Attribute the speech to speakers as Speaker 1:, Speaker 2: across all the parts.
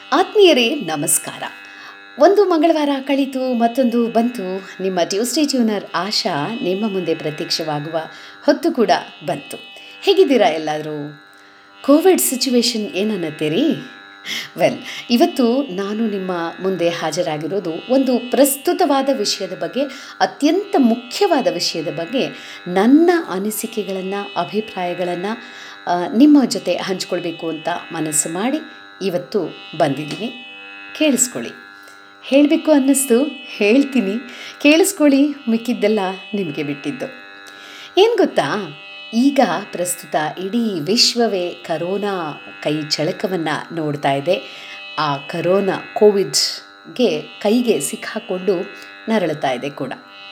Speaker 1: ಆತ್ಮೀಯರೇ ನಮಸ್ಕಾರ ಒಂದು ಮಂಗಳವಾರ ಕಳಿತು ಮತ್ತೊಂದು ಬಂತು ನಿಮ್ಮ ಟ್ಯೂಸ್ಡೇ ಟ್ಯೂನರ್ ಆಶಾ ನಿಮ್ಮ ಮುಂದೆ ಪ್ರತ್ಯಕ್ಷವಾಗುವ ಹೊತ್ತು ಕೂಡ ಬಂತು ಹೇಗಿದ್ದೀರಾ ಎಲ್ಲಾದರೂ ಕೋವಿಡ್ ಸಿಚುವೇಶನ್ ಏನನ್ನತ್ತೀರಿ ವೆಲ್ ಇವತ್ತು ನಾನು ನಿಮ್ಮ ಮುಂದೆ ಹಾಜರಾಗಿರೋದು ಒಂದು ಪ್ರಸ್ತುತವಾದ ವಿಷಯದ ಬಗ್ಗೆ ಅತ್ಯಂತ ಮುಖ್ಯವಾದ ವಿಷಯದ ಬಗ್ಗೆ ನನ್ನ ಅನಿಸಿಕೆಗಳನ್ನು ಅಭಿಪ್ರಾಯಗಳನ್ನು ನಿಮ್ಮ ಜೊತೆ ಹಂಚ್ಕೊಳ್ಬೇಕು ಅಂತ ಮನಸ್ಸು ಮಾಡಿ ಇವತ್ತು ಬಂದಿದ್ದೀನಿ ಕೇಳಿಸ್ಕೊಳ್ಳಿ ಹೇಳಬೇಕು ಅನ್ನಿಸ್ತು ಹೇಳ್ತೀನಿ ಕೇಳಿಸ್ಕೊಳ್ಳಿ ಮಿಕ್ಕಿದ್ದೆಲ್ಲ ನಿಮಗೆ ಬಿಟ್ಟಿದ್ದು ಏನು ಗೊತ್ತಾ ಈಗ ಪ್ರಸ್ತುತ ಇಡೀ ವಿಶ್ವವೇ ಕರೋನಾ ಕೈ ಚಳಕವನ್ನು ನೋಡ್ತಾ ಇದೆ ಆ ಕರೋನಾ ಕೋವಿಡ್ಗೆ ಕೈಗೆ ಸಿಕ್ಕಾಕೊಂಡು ನರಳುತ್ತಾ ಇದೆ ಕೂಡ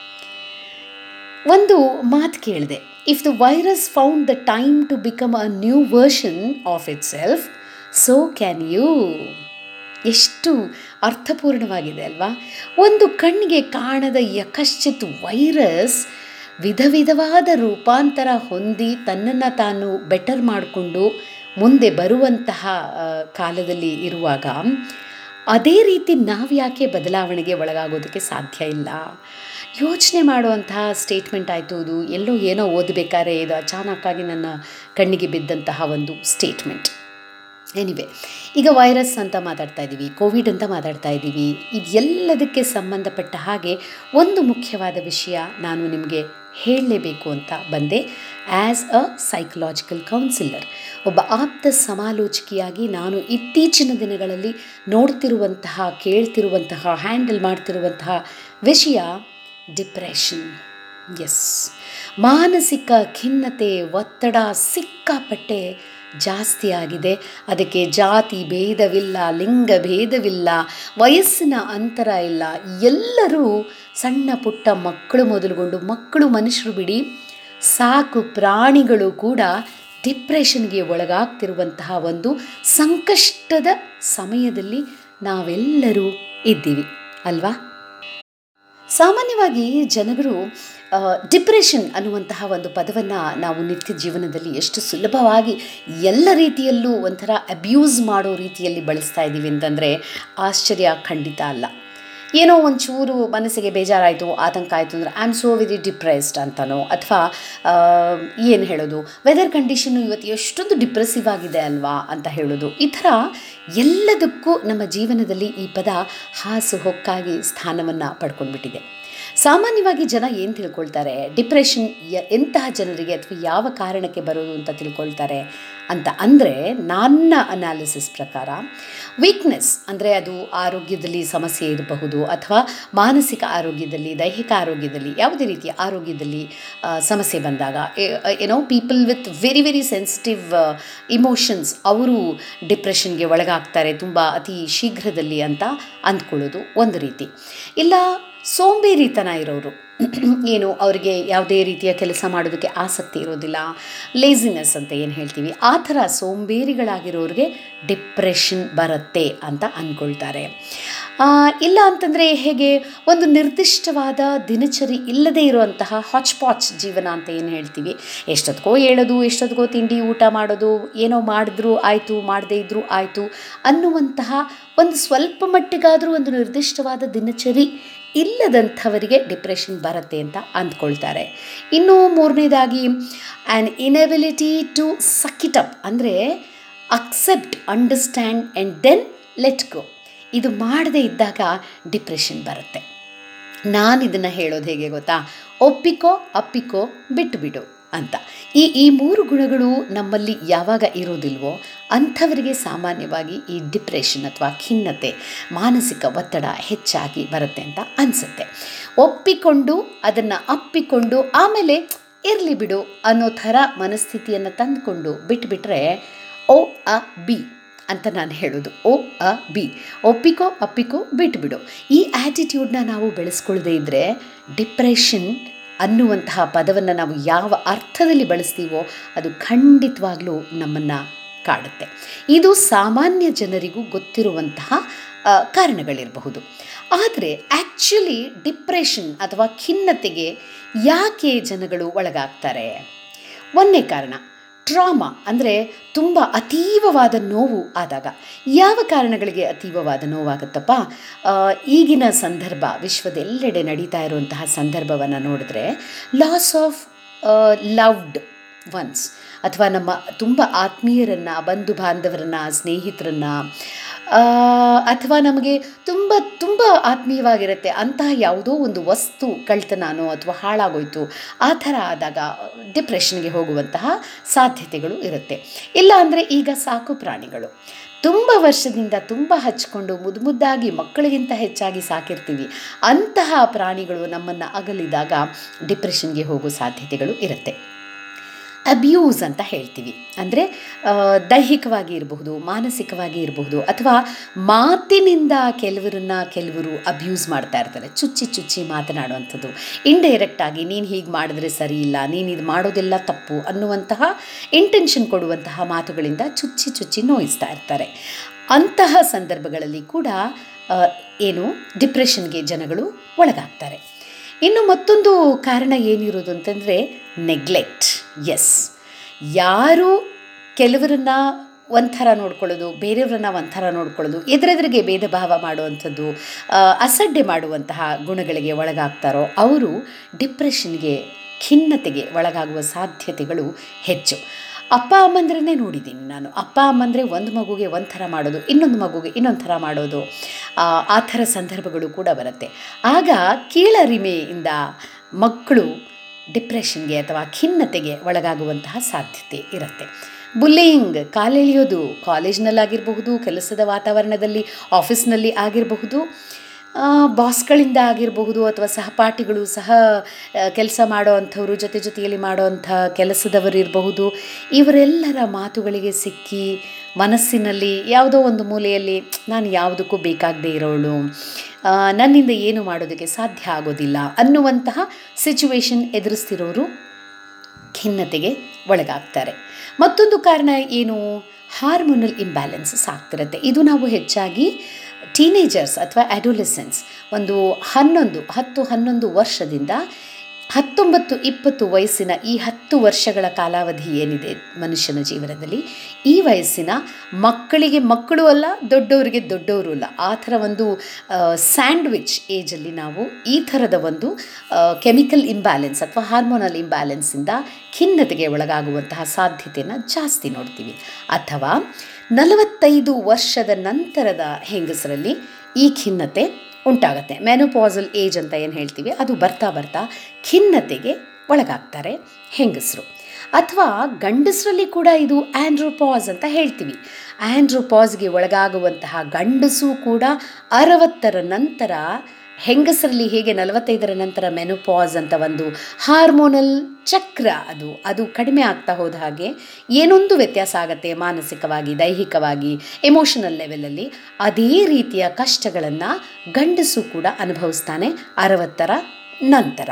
Speaker 1: ಒಂದು ಮಾತು ಕೇಳಿದೆ if the virus found the time to become a new version of itself so can you ಎಷ್ಟು ಅರ್ಥಪೂರ್ಣವಾಗಿದೆ ಅಲ್ವಾ ಒಂದು ಕಣ್ಣಿಗೆ ಕಾಣದ ಯಕಶ್ಚಿತ್ ವೈರಸ್ ವಿಧ ವಿಧವಾದ ರೂಪಾಂತರ ಹೊಂದಿ ತನ್ನನ್ನು ತಾನು ಬೆಟರ್ ಮಾಡಿಕೊಂಡು ಮುಂದೆ ಬರುವಂತಹ ಕಾಲದಲ್ಲಿ ಇರುವಾಗ ಅದೇ ರೀತಿ ನಾವು ಯಾಕೆ ಬದಲಾವಣೆಗೆ ಒಳಗಾಗೋದಕ್ಕೆ ಸಾಧ್ಯ ಇಲ್ಲ ಯೋಚನೆ ಮಾಡುವಂತಹ ಸ್ಟೇಟ್ಮೆಂಟ್ ಆಯಿತು ಇದು ಎಲ್ಲೋ ಏನೋ ಓದಬೇಕಾದ್ರೆ ಇದು ಅಚಾನಕ್ಕಾಗಿ ನನ್ನ ಕಣ್ಣಿಗೆ ಬಿದ್ದಂತಹ ಒಂದು ಸ್ಟೇಟ್ಮೆಂಟ್ ಎನಿವೆ ಈಗ ವೈರಸ್ ಅಂತ ಮಾತಾಡ್ತಾ ಇದ್ದೀವಿ ಕೋವಿಡ್ ಅಂತ ಮಾತಾಡ್ತಾ ಇದ್ದೀವಿ ಇದೆಲ್ಲದಕ್ಕೆ ಸಂಬಂಧಪಟ್ಟ ಹಾಗೆ ಒಂದು ಮುಖ್ಯವಾದ ವಿಷಯ ನಾನು ನಿಮಗೆ ಹೇಳಲೇಬೇಕು ಅಂತ ಬಂದೆ ಆ್ಯಸ್ ಅ ಸೈಕಲಾಜಿಕಲ್ ಕೌನ್ಸಿಲರ್ ಒಬ್ಬ ಆಪ್ತ ಸಮಾಲೋಚಕಿಯಾಗಿ ನಾನು ಇತ್ತೀಚಿನ ದಿನಗಳಲ್ಲಿ ನೋಡ್ತಿರುವಂತಹ ಕೇಳ್ತಿರುವಂತಹ ಹ್ಯಾಂಡಲ್ ಮಾಡ್ತಿರುವಂತಹ ವಿಷಯ ಡಿಪ್ರೆಷನ್ ಎಸ್ ಮಾನಸಿಕ ಖಿನ್ನತೆ ಒತ್ತಡ ಸಿಕ್ಕಾಪಟ್ಟೆ ಜಾಸ್ತಿ ಆಗಿದೆ ಅದಕ್ಕೆ ಜಾತಿ ಭೇದವಿಲ್ಲ ಲಿಂಗ ಭೇದವಿಲ್ಲ ವಯಸ್ಸಿನ ಅಂತರ ಇಲ್ಲ ಎಲ್ಲರೂ ಸಣ್ಣ ಪುಟ್ಟ ಮಕ್ಕಳು ಮೊದಲುಗೊಂಡು ಮಕ್ಕಳು ಮನುಷ್ಯರು ಬಿಡಿ ಸಾಕು ಪ್ರಾಣಿಗಳು ಕೂಡ ಡಿಪ್ರೆಷನ್ಗೆ ಒಳಗಾಗ್ತಿರುವಂತಹ ಒಂದು ಸಂಕಷ್ಟದ ಸಮಯದಲ್ಲಿ ನಾವೆಲ್ಲರೂ ಇದ್ದೀವಿ ಅಲ್ವಾ ಸಾಮಾನ್ಯವಾಗಿ ಜನರು ಡಿಪ್ರೆಷನ್ ಅನ್ನುವಂತಹ ಒಂದು ಪದವನ್ನು ನಾವು ನಿತ್ಯ ಜೀವನದಲ್ಲಿ ಎಷ್ಟು ಸುಲಭವಾಗಿ ಎಲ್ಲ ರೀತಿಯಲ್ಲೂ ಒಂಥರ ಅಬ್ಯೂಸ್ ಮಾಡೋ ರೀತಿಯಲ್ಲಿ ಬಳಸ್ತಾ ಇದ್ದೀವಿ ಅಂತಂದರೆ ಆಶ್ಚರ್ಯ ಖಂಡಿತ ಅಲ್ಲ ಏನೋ ಒಂಚೂರು ಮನಸ್ಸಿಗೆ ಬೇಜಾರಾಯಿತು ಆತಂಕ ಆಯಿತು ಅಂದರೆ I am so very depressed ಅಂತನೋ ಅಥವಾ ಏನು ಹೇಳೋದು ವೆದರ್ ಕಂಡೀಷನ್ನು ಇವತ್ತು ಎಷ್ಟೊಂದು ಡಿಪ್ರೆಸಿವ್ ಆಗಿದೆ ಅಲ್ವಾ ಅಂತ ಹೇಳೋದು ಈ ಥರ ಎಲ್ಲದಕ್ಕೂ ನಮ್ಮ ಜೀವನದಲ್ಲಿ ಈ ಪದ ಹಾಸು ಹೊಕ್ಕಾಗಿ ಸ್ಥಾನವನ್ನು ಪಡ್ಕೊಂಡ್ಬಿಟ್ಟಿದೆ ಸಾಮಾನ್ಯವಾಗಿ ಜನ ಏನು ತಿಳ್ಕೊಳ್ತಾರೆ ಡಿಪ್ರೆಷನ್ ಯ ಎಂತಹ ಜನರಿಗೆ ಅಥವಾ ಯಾವ ಕಾರಣಕ್ಕೆ ಬರೋದು ಅಂತ ತಿಳ್ಕೊಳ್ತಾರೆ ಅಂತ ಅಂದರೆ ನನ್ನ ಅನಾಲಿಸಿಸ್ ಪ್ರಕಾರ ವೀಕ್ನೆಸ್ ಅಂದರೆ ಅದು ಆರೋಗ್ಯದಲ್ಲಿ ಸಮಸ್ಯೆ ಇರಬಹುದು ಅಥವಾ ಮಾನಸಿಕ ಆರೋಗ್ಯದಲ್ಲಿ ದೈಹಿಕ ಆರೋಗ್ಯದಲ್ಲಿ ಯಾವುದೇ ರೀತಿಯ ಆರೋಗ್ಯದಲ್ಲಿ ಸಮಸ್ಯೆ ಬಂದಾಗ ಏನೋ people with very very sensitive emotions ಅವರು ಡಿಪ್ರೆಷನ್ಗೆ ಒಳಗಾಗ್ತಾರೆ ತುಂಬ ಅತಿ ಶೀಘ್ರದಲ್ಲಿ ಅಂತ ಅಂದ್ಕೊಳ್ಳೋದು ಒಂದು ರೀತಿ ಇಲ್ಲ ಸೋಂಬೇರಿತನ ಇರೋರು ಏನು ಅವರಿಗೆ ಯಾವುದೇ ರೀತಿಯ ಕೆಲಸ ಮಾಡೋದಕ್ಕೆ ಆಸಕ್ತಿ ಇರೋದಿಲ್ಲ ಲೇಸಿನೆಸ್ ಅಂತ ಏನು ಹೇಳ್ತೀವಿ ಆ ಥರ ಸೋಂಬೇರಿಗಳಾಗಿರೋರಿಗೆ ಡಿಪ್ರೆಷನ್ ಬರುತ್ತೆ ಅಂತ ಅಂದ್ಕೊಳ್ತಾರೆ ಇಲ್ಲ ಅಂತಂದರೆ ಹೇಗೆ ಒಂದು ನಿರ್ದಿಷ್ಟವಾದ ದಿನಚರಿ ಇಲ್ಲದೇ ಇರುವಂತಹ ಹಾಚ್ಪಾಚ್ ಜೀವನ ಅಂತ ಏನು ಹೇಳ್ತೀವಿ ಎಷ್ಟೊತ್ತಿಗೋ ಹೇಳೋದು ಎಷ್ಟೊತ್ತಿಗೋ ತಿಂಡಿ ಊಟ ಮಾಡೋದು ಏನೋ ಮಾಡಿದ್ರು ಆಯಿತು ಮಾಡದೇ ಇದ್ದರೂ ಆಯಿತು ಅನ್ನುವಂತಹ ಒಂದು ಸ್ವಲ್ಪ ಮಟ್ಟಿಗಾದರೂ ಒಂದು ನಿರ್ದಿಷ್ಟವಾದ ದಿನಚರಿ ಇಲ್ಲದಂಥವರಿಗೆ ಡಿಪ್ರೆಷನ್ ಬರುತ್ತೆ ಅಂತ ಅಂದ್ಕೊಳ್ತಾರೆ ಇನ್ನು ಮೂರನೇದಾಗಿ an inability to suck it up ಅಂದರೆ accept understand and then let go ಇದು ಮಾಡದೇ ಇದ್ದಾಗ ಡಿಪ್ರೆಷನ್ ಬರುತ್ತೆ ನಾನು ಇದನ್ನು ಹೇಳೋದು ಹೇಗೆ ಗೊತ್ತಾ ಒಪ್ಪಿಕೋ ಅಪ್ಪಿಕೋ ಬಿಟ್ಟು ಬಿಡು ಅಂತ ಈ ಈ ಮೂರು ಗುಣಗಳು ನಮ್ಮಲ್ಲಿ ಯಾವಾಗ ಇರೋದಿಲ್ವೋ ಅಂಥವರಿಗೆ ಸಾಮಾನ್ಯವಾಗಿ ಈ ಡಿಪ್ರೆಷನ್ ಅಥವಾ ಖಿನ್ನತೆ ಮಾನಸಿಕ ಒತ್ತಡ ಹೆಚ್ಚಾಗಿ ಬರುತ್ತೆ ಅಂತ ಅನಿಸುತ್ತೆ ಒಪ್ಪಿಕೊಂಡು ಅದನ್ನು ಅಪ್ಪಿಕೊಂಡು ಆಮೇಲೆ ಇರಲಿ ಬಿಡು ಅನ್ನೋ ಥರ ಮನಸ್ಥಿತಿಯನ್ನು ತಂದುಕೊಂಡು ಬಿಟ್ಬಿಟ್ರೆ ಓ ಅ ಬಿ ಅಂತ ನಾನು ಹೇಳೋದು ಓ ಅ ಬಿ ಒಪ್ಪಿಕೋ ಅಪ್ಪಿಕೋ ಬಿಟ್ಬಿಡು ಈ ಆ್ಯಟಿಟ್ಯೂಡ್ನ ನಾವು ಬೆಳೆಸ್ಕೊಳ್ಳದೇ ಇದ್ದರೆ ಡಿಪ್ರೆಷನ್ ಅನ್ನುವಂತಹ ಪದವನ್ನು ನಾವು ಯಾವ ಅರ್ಥದಲ್ಲಿ ಬಳಸ್ತೀವೋ ಅದು ಖಂಡಿತವಾಗ್ಲೂ ನಮ್ಮನ್ನು ಕಾಡುತ್ತೆ ಇದು ಸಾಮಾನ್ಯ ಜನರಿಗೂ ಗೊತ್ತಿರುವಂತಹ ಕಾರಣಗಳಿರಬಹುದು ಆದರೆ ಆ್ಯಕ್ಚುಲಿ ಡಿಪ್ರೆಷನ್ ಅಥವಾ ಖಿನ್ನತೆಗೆ ಯಾಕೆ ಜನಗಳು ಒಳಗಾಗ್ತಾರೆ ಒಂದನೇ ಕಾರಣ ಟ್ರಾಮಾ ಅಂದರೆ ತುಂಬ ಅತೀವವಾದ ನೋವು ಆದಾಗ ಯಾವ ಕಾರಣಗಳಿಗೆ ಅತೀವವಾದ ನೋವಾಗುತ್ತಪ್ಪ ಆ, ಈಗಿನ ಸಂದರ್ಭ ವಿಶ್ವದೆಲ್ಲೆಡೆ ನಡೀತಾ ಇರುವಂತಹ ಸಂದರ್ಭವನ್ನು ನೋಡಿದ್ರೆ ಲಾಸ್ ಆಫ್ ಲವ್ಡ್ ಒನ್ಸ್ ಅಥವಾ ನಮ್ಮ ತುಂಬ ಆತ್ಮೀಯರನ್ನು ಬಂಧು ಬಾಂಧವರನ್ನು ಸ್ನೇಹಿತರನ್ನು ಅಥವಾ ನಮಗೆ ತುಂಬ ತುಂಬ ಆತ್ಮೀಯವಾಗಿರುತ್ತೆ ಅಂತಹ ಯಾವುದೋ ಒಂದು ವಸ್ತು ಕಳ್ತನಾನೋ ಅಥವಾ ಹಾಳಾಗೋಯ್ತು ಆ ಥರ ಆದಾಗ ಡಿಪ್ರೆಷನ್ಗೆ ಹೋಗುವಂತಹ ಸಾಧ್ಯತೆಗಳು ಇರುತ್ತೆ ಇಲ್ಲ ಅಂದರೆ ಈಗ ಸಾಕು ಪ್ರಾಣಿಗಳು ತುಂಬ ವರ್ಷದಿಂದ ತುಂಬ ಹಚ್ಕೊಂಡು ಮುದ್ದು ಮುದ್ದಾಗಿ ಮಕ್ಕಳಿಗಿಂತ ಹೆಚ್ಚಾಗಿ ಸಾಕಿರ್ತೀವಿ ಅಂತಹ ಪ್ರಾಣಿಗಳು ನಮ್ಮನ್ನು ಅಗಲಿದಾಗ ಡಿಪ್ರೆಷನ್ಗೆ ಹೋಗೋ ಸಾಧ್ಯತೆಗಳು ಇರುತ್ತೆ ಅಬ್ಯೂಸ್ ಅಂತ ಹೇಳ್ತೀವಿ ಅಂದರೆ ದೈಹಿಕವಾಗಿ ಇರಬಹುದು ಮಾನಸಿಕವಾಗಿ ಇರಬಹುದು ಅಥವಾ ಮಾತಿನಿಂದ ಕೆಲವರನ್ನ ಕೆಲವರು ಅಬ್ಯೂಸ್ ಮಾಡ್ತಾ ಇರ್ತಾರೆ ಚುಚ್ಚಿ ಚುಚ್ಚಿ ಮಾತನಾಡುವಂಥದ್ದು ಇಂಡೈರೆಕ್ಟಾಗಿ ನೀನು ಹೀಗೆ ಮಾಡಿದ್ರೆ ಸರಿ ಇಲ್ಲ ನೀನು ಇದು ಮಾಡೋದೆಲ್ಲ ತಪ್ಪು ಅನ್ನುವಂತಹ ಇಂಟೆನ್ಷನ್ ಕೊಡುವಂತಹ ಮಾತುಗಳಿಂದ ಚುಚ್ಚಿ ಚುಚ್ಚಿ ನೋಯಿಸ್ತಾ ಇರ್ತಾರೆ ಅಂತಹ ಸಂದರ್ಭಗಳಲ್ಲಿ ಕೂಡ ಆ, ಏನು ಡಿಪ್ರೆಷನ್ಗೆ ಜನಗಳು ಒಳಗಾಗ್ತಾರೆ ಇನ್ನು ಮತ್ತೊಂದು ಕಾರಣ ಏನಿರೋದು ಅಂತಂದರೆ ನೆಗ್ಲೆಕ್ಟ್ ಎಸ್ ಯಾರು ಕೆಲವರನ್ನ ಒಂಥರ ನೋಡ್ಕೊಳ್ಳೋದು ಬೇರೆಯವ್ರನ್ನ ಒಂಥರ ನೋಡ್ಕೊಳ್ಳೋದು ಎದುರೆದುರಿಗೆ ಭೇದ ಭಾವ ಮಾಡುವಂಥದ್ದು ಆ, ಅಸಡ್ಡೆ ಮಾಡುವಂತಹ ಗುಣಗಳಿಗೆ ಒಳಗಾಗ್ತಾರೋ ಅವರು ಡಿಪ್ರೆಷನ್ಗೆ ಖಿನ್ನತೆಗೆ ಒಳಗಾಗುವ ಸಾಧ್ಯತೆಗಳು ಹೆಚ್ಚು ಅಪ್ಪ ಅಮ್ಮಂದ್ರನ್ನೇ ನೋಡಿದ್ದೀನಿ ನಾನು ಅಪ್ಪ ಅಮ್ಮಂದರೆ ಒಂದು ಮಗುಗೆ ಒಂದು ಥರ ಮಾಡೋದು ಇನ್ನೊಂದು ಮಗುಗೆ ಇನ್ನೊಂದು ಥರ ಮಾಡೋದು ಆ, ಆ ಥರ ಸಂದರ್ಭಗಳು ಕೂಡ ಬರುತ್ತೆ ಆಗ ಕೀಳರಿಮೆಯಿಂದ ಮಕ್ಕಳು ಡಿಪ್ರೆಷನ್ಗೆ ಅಥವಾ ಖಿನ್ನತೆಗೆ ಒಳಗಾಗುವಂತಹ ಸಾಧ್ಯತೆ ಇರುತ್ತೆ ಬುಲ್ಲಿಂಗ್ ಕಾಲೆಳೆಯೋದು ಕಾಲೇಜ್ನಲ್ಲಾಗಿರಬಹುದು ಕೆಲಸದ ವಾತಾವರಣದಲ್ಲಿ ಆಫೀಸ್ನಲ್ಲಿ ಆಗಿರಬಹುದು ಆ, ಬಾಸ್ಗಳಿಂದ ಆಗಿರಬಹುದು ಅಥವಾ ಸಹಪಾಠಿಗಳು ಸಹ ಕೆಲಸ ಮಾಡೋ ಅಂಥವ್ರು ಜೊತೆ ಜೊತೆಯಲ್ಲಿ ಮಾಡೋವಂಥ ಕೆಲಸದವರು ಇರಬಹುದು ಇವರೆಲ್ಲರ ಮಾತುಗಳಿಗೆ ಸಿಕ್ಕಿ ಮನಸ್ಸಿನಲ್ಲಿ ಯಾವುದೋ ಒಂದು ಮೂಲೆಯಲ್ಲಿ ನಾನು ಯಾವುದಕ್ಕೂ ಬೇಕಾಗದೇ ಇರೋಳು ಆ, ನನ್ನಿಂದ ಏನು ಮಾಡೋದಕ್ಕೆ ಸಾಧ್ಯ ಆಗೋದಿಲ್ಲ ಅನ್ನುವಂತಹ ಸಿಚುವೇಶನ್ ಎದುರಿಸ್ತಿರೋರು ಖಿನ್ನತೆಗೆ ಒಳಗಾಗ್ತಾರೆ ಮತ್ತೊಂದು ಕಾರಣ ಏನು ಹಾರ್ಮೋನಲ್ ಇಂಬ್ಯಾಲೆನ್ಸಸ್ ಆಗ್ತಿರುತ್ತೆ ಇದು ನಾವು ಹೆಚ್ಚಾಗಿ ಟೀನೇಜರ್ಸ್ ಅಥವಾ ಅಡೋಲೆಸೆನ್ಸ್ ಒಂದು ಹನ್ನೊಂದು ಹತ್ತು ಹನ್ನೊಂದು ವರ್ಷದಿಂದ ಹತ್ತೊಂಬತ್ತು ಇಪ್ಪತ್ತು ವಯಸ್ಸಿನ ಈ ಹತ್ತು ವರ್ಷಗಳ ಕಾಲಾವಧಿ ಏನಿದೆ ಮನುಷ್ಯನ ಜೀವನದಲ್ಲಿ ಈ ವಯಸ್ಸಿನ ಮಕ್ಕಳಿಗೆ ಮಕ್ಕಳು ಅಲ್ಲ ದೊಡ್ಡವರಿಗೆ ದೊಡ್ಡವರು ಅಲ್ಲ ಆ ಥರ ಒಂದು ಸ್ಯಾಂಡ್ವಿಚ್ ಏಜಲ್ಲಿ ನಾವು ಈ ಥರದ ಒಂದು ಕೆಮಿಕಲ್ ಇಂಬ್ಯಾಲೆನ್ಸ್ ಅಥವಾ ಹಾರ್ಮೋನಲ್ ಇಂಬ್ಯಾಲೆನ್ಸಿಂದ ಖಿನ್ನತೆಗೆ ಒಳಗಾಗುವಂತಹ ಸಾಧ್ಯತೆಯನ್ನು ಜಾಸ್ತಿ ನೋಡ್ತೀವಿ ಅಥವಾ ನಲವತ್ತೈದು ವರ್ಷದ ನಂತರದ ಹೆಂಗಸರಲ್ಲಿ ಈ ಖಿನ್ನತೆ ಉಂಟಾಗತ್ತೆ ಮೆನೋಪಾಸಲ್ ಏಜ್ ಅಂತ ಏನು ಹೇಳ್ತೀವಿ ಅದು ಬರ್ತಾ ಬರ್ತಾ ಖಿನ್ನತೆಗೆ ಒಳಗಾಗ್ತಾರೆ ಹೆಂಗಸರು ಅಥವಾ ಗಂಡಸರಲ್ಲಿ ಕೂಡ ಇದು ಆ್ಯಂಡ್ರೋಪಾಸ್ ಅಂತ ಹೇಳ್ತೀವಿ ಆ್ಯಂಡ್ರೋಪಾಸ್ಗೆ ಒಳಗಾಗುವಂತಹ ಗಂಡಸು ಕೂಡ ಅರವತ್ತರ ನಂತರ ಹೆಂಗಸರಲ್ಲಿ ಹೇಗೆ ನಲವತ್ತೈದರ ನಂತರ ಮೆನೋಪಾಸ್ ಅಂತ ಒಂದು ಹಾರ್ಮೋನಲ್ ಚಕ್ರ ಅದು ಅದು ಕಡಿಮೆ ಆಗ್ತಾ ಹೋದ ಹಾಗೆ ಏನೊಂದು ವ್ಯತ್ಯಾಸ ಆಗುತ್ತೆ ಮಾನಸಿಕವಾಗಿ ದೈಹಿಕವಾಗಿ ಎಮೋಷನಲ್ ಲೆವೆಲಲ್ಲಿ ಅದೇ ರೀತಿಯ ಕಷ್ಟಗಳನ್ನು ಗಂಡಸು ಕೂಡ ಅನುಭವಿಸ್ತಾನೆ ಅರವತ್ತರ ನಂತರ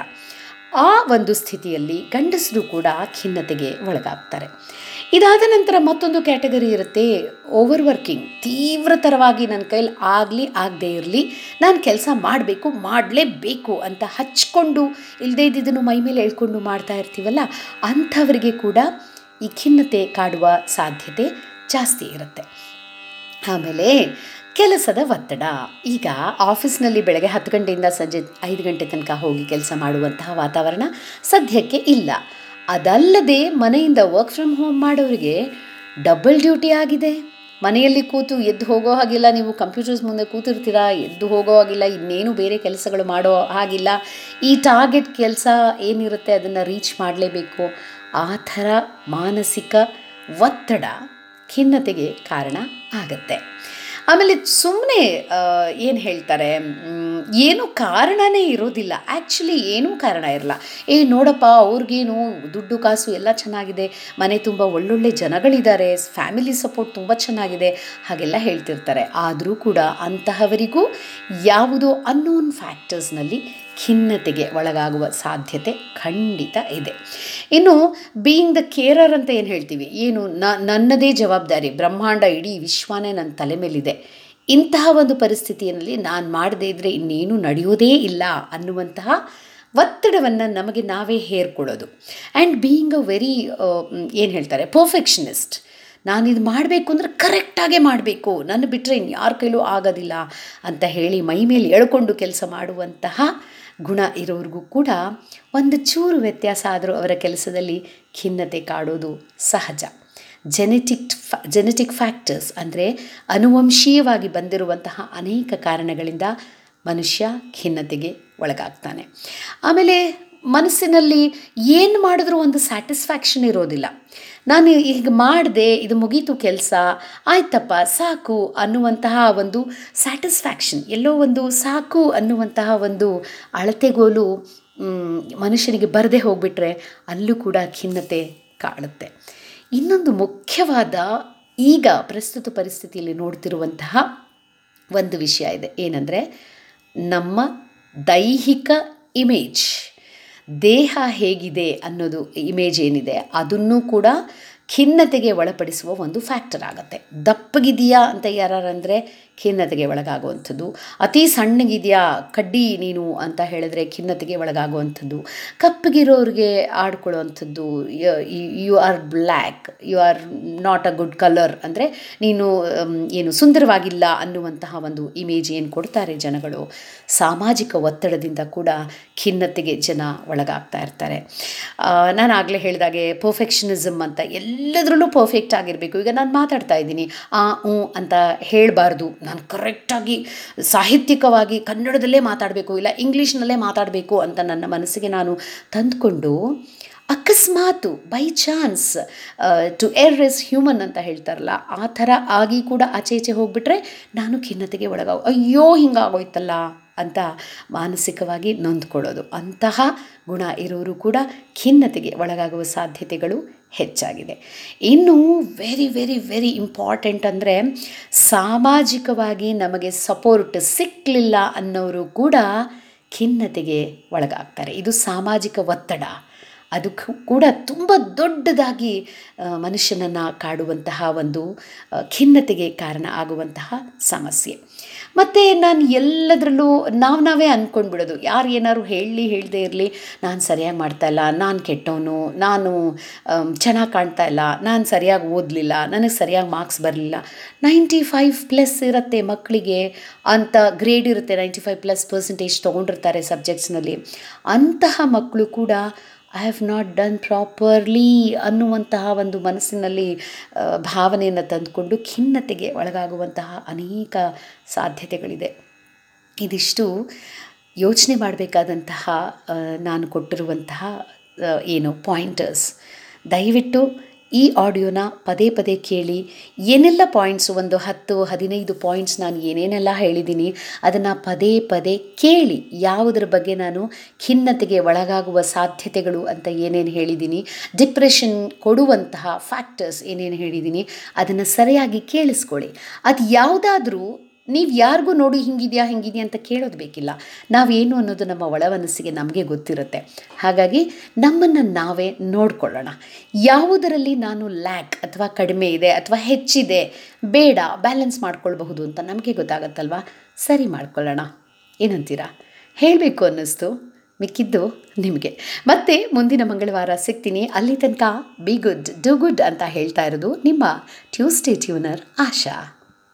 Speaker 1: ಆ ಒಂದು ಸ್ಥಿತಿಯಲ್ಲಿ ಗಂಡಸರು ಕೂಡ ಖಿನ್ನತೆಗೆ ಒಳಗಾಗ್ತಾರೆ ಇದಾದ ನಂತರ ಮತ್ತೊಂದು ಕ್ಯಾಟಗರಿ ಇರುತ್ತೆ ಓವರ್ ವರ್ಕಿಂಗ್ ತೀವ್ರತರವಾಗಿ ನನ್ನ ಕೈಲಿ ಆಗಲಿ ಆಗದೇ ಇರಲಿ ನಾನು ಕೆಲಸ ಮಾಡಬೇಕು ಮಾಡಲೇಬೇಕು ಅಂತ ಹಚ್ಕೊಂಡು ಇಲ್ಲದೇ ಇದ್ದಿದ್ದನ್ನು ಮೈ ಮೇಲೆ ಎಳ್ಕೊಂಡು ಮಾಡ್ತಾ ಇರ್ತೀವಲ್ಲ ಅಂಥವರಿಗೆ ಕೂಡ ಈ ಖಿನ್ನತೆ ಕಾಡುವ ಸಾಧ್ಯತೆ ಜಾಸ್ತಿ ಇರುತ್ತೆ ಆಮೇಲೆ ಕೆಲಸದ ಒತ್ತಡ ಈಗ ಆಫೀಸ್ನಲ್ಲಿ ಬೆಳಗ್ಗೆ ಹತ್ತು ಗಂಟೆಯಿಂದ ಸಂಜೆ ಐದು ಗಂಟೆ ತನಕ ಹೋಗಿ ಕೆಲಸ ಮಾಡುವಂತಹ ವಾತಾವರಣ ಸದ್ಯಕ್ಕೆ ಇಲ್ಲ ಅದಲ್ಲದೆ ಮನೆಯಿಂದ ವರ್ಕ್ ಫ್ರಮ್ ಹೋಮ್ ಮಾಡೋರಿಗೆ ಡಬಲ್ ಡ್ಯೂಟಿ ಆಗಿದೆ ಮನೆಯಲ್ಲಿ ಕೂತು ಎದ್ದು ಹೋಗೋ ಹಾಗಿಲ್ಲ ನೀವು ಕಂಪ್ಯೂಟರ್ಸ್ ಮುಂದೆ ಕೂತಿರ್ತೀರಾ ಎದ್ದು ಹೋಗೋ ಹಾಗಿಲ್ಲ ಇನ್ನೇನು ಬೇರೆ ಕೆಲಸಗಳು ಮಾಡೋ ಹಾಗಿಲ್ಲ ಈ ಟಾರ್ಗೆಟ್ ಕೆಲಸ ಏನಿರುತ್ತೆ ಅದನ್ನು ರೀಚ್ ಮಾಡಲೇಬೇಕು ಆ ಥರ ಮಾನಸಿಕ ಒತ್ತಡ ಖಿನ್ನತೆಗೆ ಕಾರಣ ಆಗತ್ತೆ ಆಮೇಲೆ ಸುಮ್ಮನೆ ಏನು ಹೇಳ್ತಾರೆ ಮ್, ಏನು ಕಾರಣನೇ ಇರೋದಿಲ್ಲ ಆ್ಯಕ್ಚುಲಿ ಏನೂ ಕಾರಣ ಇರಲ್ಲ ಏ ನೋಡಪ್ಪ ಅವ್ರಿಗೇನು ದುಡ್ಡು ಕಾಸು ಎಲ್ಲ ಚೆನ್ನಾಗಿದೆ ಮನೆ ತುಂಬ ಒಳ್ಳೊಳ್ಳೆ ಜನಗಳಿದ್ದಾರೆ ಫ್ಯಾಮಿಲಿ ಸಪೋರ್ಟ್ ತುಂಬ ಚೆನ್ನಾಗಿದೆ ಹಾಗೆಲ್ಲ ಹೇಳ್ತಿರ್ತಾರೆ ಆದರೂ ಕೂಡ ಅಂತಹವರಿಗೂ ಯಾವುದೋ ಅನ್ನೋನ್ ಫ್ಯಾಕ್ಟರ್ಸ್ನಲ್ಲಿ ಖಿನ್ನತೆಗೆ ಒಳಗಾಗುವ ಸಾಧ್ಯತೆ ಖಂಡಿತ ಇದೆ ಇನ್ನು ಬೀಯಿಂಗ್ ದ ಕೇರರ್ ಅಂತ ಏನು ಹೇಳ್ತೀವಿ ಏನು ನ ನನ್ನದೇ ಜವಾಬ್ದಾರಿ ಬ್ರಹ್ಮಾಂಡ ಇಡೀ ವಿಶ್ವನೇ ನನ್ನ ತಲೆ ಮೇಲಿದೆ ಇಂತಹ ಒಂದು ಪರಿಸ್ಥಿತಿಯಲ್ಲಿ ನಾನು ಮಾಡದೇ ಇದ್ದರೆ ಇನ್ನೇನು ನಡೆಯೋದೇ ಇಲ್ಲ ಅನ್ನುವಂತಹ ಒತ್ತಡವನ್ನು ನಮಗೆ ನಾವೇ ಹೇರ್ಕೊಳ್ಳೋದು ಆ್ಯಂಡ್ ಬೀಯಿಂಗ್ ಅ ವೆರಿ ಏನು ಹೇಳ್ತಾರೆ ಪರ್ಫೆಕ್ಷನಿಸ್ಟ್ ನಾನು ಇದು ಮಾಡಬೇಕು ಅಂದರೆ ಕರೆಕ್ಟಾಗೇ ಮಾಡಬೇಕು ನನ್ನ ಬಿಟ್ಟರೆ ಇನ್ಯಾರ ಕೈಲೂ ಆಗೋದಿಲ್ಲ ಅಂತ ಹೇಳಿ ಮೈ ಮೇಲೆ ಎಳ್ಕೊಂಡು ಕೆಲಸ ಮಾಡುವಂತಹ ಗುಣ ಇರೋರಿಗೂ ಕೂಡ ಒಂದು ಚೂರು ವ್ಯತ್ಯಾಸ ಆದರೂ ಅವರ ಕೆಲಸದಲ್ಲಿ ಖಿನ್ನತೆ ಕಾಡೋದು ಸಹಜ ಜೆನೆಟಿಕ್ ಫ್ಯಾ ಜೆನೆಟಿಕ್ ಫ್ಯಾಕ್ಟರ್ಸ್ ಅಂದರೆ ಅನುವಂಶೀಯವಾಗಿ ಬಂದಿರುವಂತಹ ಅನೇಕ ಕಾರಣಗಳಿಂದ ಮನುಷ್ಯ ಖಿನ್ನತೆಗೆ ಒಳಗಾಗ್ತಾನೆ ಆಮೇಲೆ ಮನಸ್ಸಿನಲ್ಲಿ ಏನು ಮಾಡಿದ್ರೂ ಒಂದು ಸ್ಯಾಟಿಸ್ಫ್ಯಾಕ್ಷನ್ ಇರೋದಿಲ್ಲ ನಾನು ಈಗ ಮಾಡಿದೆ ಇದು ಮುಗೀತು ಕೆಲಸ ಆಯ್ತಪ್ಪ ಸಾಕು ಅನ್ನುವಂತಹ ಒಂದು ಸ್ಯಾಟಿಸ್ಫ್ಯಾಕ್ಷನ್ ಎಲ್ಲೋ ಒಂದು ಸಾಕು ಅನ್ನುವಂತಹ ಒಂದು ಅಳತೆಗೋಲು ಮನುಷ್ಯನಿಗೆ ಬರದೇ ಹೋಗಿಬಿಟ್ರೆ ಅಲ್ಲೂ ಕೂಡ ಖಿನ್ನತೆ ಕಾಡುತ್ತೆ ಇನ್ನೊಂದು ಮುಖ್ಯವಾದ ಈಗ ಪ್ರಸ್ತುತ ಪರಿಸ್ಥಿತಿಯಲ್ಲಿ ನೋಡ್ತಿರುವಂತಹ ಒಂದು ವಿಷಯ ಇದೆ ಏನಂದರೆ ನಮ್ಮ ದೈಹಿಕ ಇಮೇಜ್ ದೇಹ ಹೇಗಿದೆ ಅನ್ನೋದು ಇಮೇಜ್ ಏನಿದೆ ಅದನ್ನು ಕೂಡ ಖಿನ್ನತೆಗೆ ಒಳಪಡಿಸುವ ಒಂದು ಫ್ಯಾಕ್ಟರ್ ಆಗುತ್ತೆ ದಪ್ಪಗಿದೆಯಾ ಅಂತ ಯಾರಂದರೆ ಖಿನ್ನತೆಗೆ ಒಳಗಾಗುವಂಥದ್ದು ಅತಿ ಸಣ್ಣಗಿದೆಯಾ ಕಡ್ಡಿ ನೀನು ಅಂತ ಹೇಳಿದ್ರೆ ಖಿನ್ನತೆಗೆ ಒಳಗಾಗುವಂಥದ್ದು ಕಪ್ಪಗಿರೋರಿಗೆ ಆಡ್ಕೊಳ್ಳುವಂಥದ್ದು you are black you are not a good colour ಅಂದರೆ ನೀನು ಏನು ಸುಂದರವಾಗಿಲ್ಲ ಅನ್ನುವಂತಹ ಒಂದು ಇಮೇಜ್ ಏನು ಕೊಡ್ತಾರೆ ಜನಗಳು ಸಾಮಾಜಿಕ ಒತ್ತಡದಿಂದ ಕೂಡ ಖಿನ್ನತೆಗೆ ಜನ ಒಳಗಾಗ್ತಾ ಇರ್ತಾರೆ ನಾನು ಆಗಲೇ ಹೇಳಿದಾಗೆ ಪರ್ಫೆಕ್ಷನಿಸಮ್ ಅಂತ ಎಲ್ಲದರಲ್ಲೂ ಪರ್ಫೆಕ್ಟ್ ಆಗಿರಬೇಕು ಈಗ ನಾನು ಮಾತಾಡ್ತಾ ಇದ್ದೀನಿ ಆ ಹ್ಞೂ ಅಂತ ಹೇಳಬಾರ್ದು ನಾನು ಕರೆಕ್ಟಾಗಿ ಸಾಹಿತ್ಯಿಕವಾಗಿ ಕನ್ನಡದಲ್ಲೇ ಮಾತಾಡಬೇಕು ಇಲ್ಲ ಇಂಗ್ಲೀಷ್ನಲ್ಲೇ ಮಾತಾಡಬೇಕು ಅಂತ ನನ್ನ ಮನಸ್ಸಿಗೆ ನಾನು ತಂದುಕೊಂಡು ಅಕಸ್ಮಾತು by chance to err is human ಅಂತ ಹೇಳ್ತಾರಲ್ಲ ಆ ಥರ ಆಗಿ ಕೂಡ ಆಚೆ ಈಚೆ ಹೋಗ್ಬಿಟ್ರೆ ನಾನು ಖಿನ್ನತೆಗೆ ಒಳಗಾಗ ಅಯ್ಯೋ ಹಿಂಗಾಗೋಯ್ತಲ್ಲ ಅಂತ ಮಾನಸಿಕವಾಗಿ ನೊಂದ್ಕೊಳ್ಳೋದು ಅಂತಹ ಗುಣ ಇರೋರು ಕೂಡ ಖಿನ್ನತೆಗೆ ಒಳಗಾಗುವ ಸಾಧ್ಯತೆಗಳು ಹೆಚ್ಚಾಗಿದೆ ಇನ್ನು ವೆರಿ ವೆರಿ ವೆರಿ ಇಂಪಾರ್ಟೆಂಟ್ ಅಂದರೆ ಸಾಮಾಜಿಕವಾಗಿ ನಮಗೆ ಸಪೋರ್ಟ್ ಸಿಕ್ಕಲಿಲ್ಲ ಅನ್ನೋರು ಕೂಡ ಖಿನ್ನತೆಗೆ ಒಳಗಾಗ್ತಾರೆ ಇದು ಸಾಮಾಜಿಕ ಒತ್ತಡ ಅದು ಕೂಡ ತುಂಬ ದೊಡ್ಡದಾಗಿ ಮನುಷ್ಯನನ್ನು ಕಾಡುವಂತಹ ಒಂದು ಖಿನ್ನತೆಗೆ ಕಾರಣ ಆಗುವಂತಹ ಸಮಸ್ಯೆ ಮತ್ತು ನಾನು ಎಲ್ಲದರಲ್ಲೂ ನಾವು ನಾವೇ ಅಂದ್ಕೊಂಡ್ಬಿಡೋದು ಯಾರು ಏನಾದ್ರು ಹೇಳಲಿ ಹೇಳದೇ ಇರಲಿ ನಾನು ಸರಿಯಾಗಿ ಮಾಡ್ತಾಯಿಲ್ಲ ನಾನು ಕೆಟ್ಟವನು ನಾನು ಚೆನ್ನಾಗಿ ಕಾಣ್ತಾ ಇಲ್ಲ ನಾನು ಸರಿಯಾಗಿ ಓದಲಿಲ್ಲ ನನಗೆ ಸರಿಯಾಗಿ ಮಾರ್ಕ್ಸ್ ಬರಲಿಲ್ಲ ನೈಂಟಿ ಫೈವ್ ಪ್ಲಸ್ ಇರುತ್ತೆ ಮಕ್ಕಳಿಗೆ ಅಂತ ಗ್ರೇಡ್ ಇರುತ್ತೆ ನೈಂಟಿ ಫೈವ್ ಪ್ಲಸ್ ಪರ್ಸೆಂಟೇಜ್ ತೊಗೊಂಡಿರ್ತಾರೆ ಸಬ್ಜೆಕ್ಟ್ಸ್ನಲ್ಲಿ ಅಂತಹ ಮಕ್ಕಳು ಕೂಡ I have not done properly ಅನ್ನುವಂತಹ ಒಂದು ಮನಸ್ಸಿನಲ್ಲಿ ಭಾವನೆಯನ್ನು ತಂದುಕೊಂಡು ಖಿನ್ನತೆಗೆ ಒಳಗಾಗುವಂತಹ ಅನೇಕ ಸಾಧ್ಯತೆಗಳಿದೆ ಇದಿಷ್ಟು ಯೋಚನೆ ಮಾಡಬೇಕಾದಂತಹ ನಾನು ಕೊಟ್ಟಿರುವಂತಹ ಏನು ಪಾಯಿಂಟರ್ಸ್ ದಯವಿಟ್ಟು ಈ ಆಡಿಯೋನ ಪದೇ ಪದೇ ಕೇಳಿ ಏನೆಲ್ಲ ಪಾಯಿಂಟ್ಸ್ ಒಂದು ಹತ್ತು ಹದಿನೈದು ಪಾಯಿಂಟ್ಸ್ ನಾನು ಏನೇನೆಲ್ಲ ಹೇಳಿದ್ದೀನಿ ಅದನ್ನು ಪದೇ ಪದೇ ಕೇಳಿ ಯಾವುದರ ಬಗ್ಗೆ ನಾನು ಖಿನ್ನತೆಗೆ ಒಳಗಾಗುವ ಸಾಧ್ಯತೆಗಳು ಅಂತ ಏನೇನು ಹೇಳಿದ್ದೀನಿ ಡಿಪ್ರೆಷನ್ ಕೊಡುವಂತಹ ಫ್ಯಾಕ್ಟರ್ಸ್ ಏನೇನು ಹೇಳಿದ್ದೀನಿ ಅದನ್ನು ಸರಿಯಾಗಿ ಕೇಳಿಸ್ಕೊಳ್ಳಿ ಅದು ಯಾವುದಾದ್ರೂ ನೀವು ಯಾರಿಗೂ ನೋಡಿ ಹಿಂಗಿದೆಯಾ ಹಿಂಗಿದೆಯಾ ಅಂತ ಕೇಳೋದು ಬೇಕಿಲ್ಲ ನಾವೇನು ಅನ್ನೋದು ನಮ್ಮ ಒಳ ಮನಸ್ಸಿಗೆ ನಮಗೆ ಗೊತ್ತಿರುತ್ತೆ ಹಾಗಾಗಿ ನಮ್ಮನ್ನು ನಾವೇ ನೋಡ್ಕೊಳ್ಳೋಣ ಯಾವುದರಲ್ಲಿ ನಾನು ಲ್ಯಾಕ್ ಅಥವಾ ಕಡಿಮೆ ಇದೆ ಅಥವಾ ಹೆಚ್ಚಿದೆ ಬೇಡ ಬ್ಯಾಲೆನ್ಸ್ ಮಾಡ್ಕೊಳ್ಬಹುದು ಅಂತ ನಮಗೆ ಗೊತ್ತಾಗತ್ತಲ್ವಾ ಸರಿ ಮಾಡ್ಕೊಳ್ಳೋಣ ಏನಂತೀರಾ ಹೇಳಬೇಕು ಅನ್ನಿಸ್ತು ಮಿಕ್ಕಿದ್ದು ನಿಮಗೆ ಮತ್ತೆ ಮುಂದಿನ ಮಂಗಳವಾರ ಸಿಗ್ತೀನಿ ಅಲ್ಲಿ ತನಕ ಬಿ ಗುಡ್ ಡು ಗುಡ್ ಅಂತ ಹೇಳ್ತಾ ಇರೋದು ನಿಮ್ಮ ಟ್ಯೂಸ್ಡೇ ಟ್ಯೂನರ್ ಆಶಾ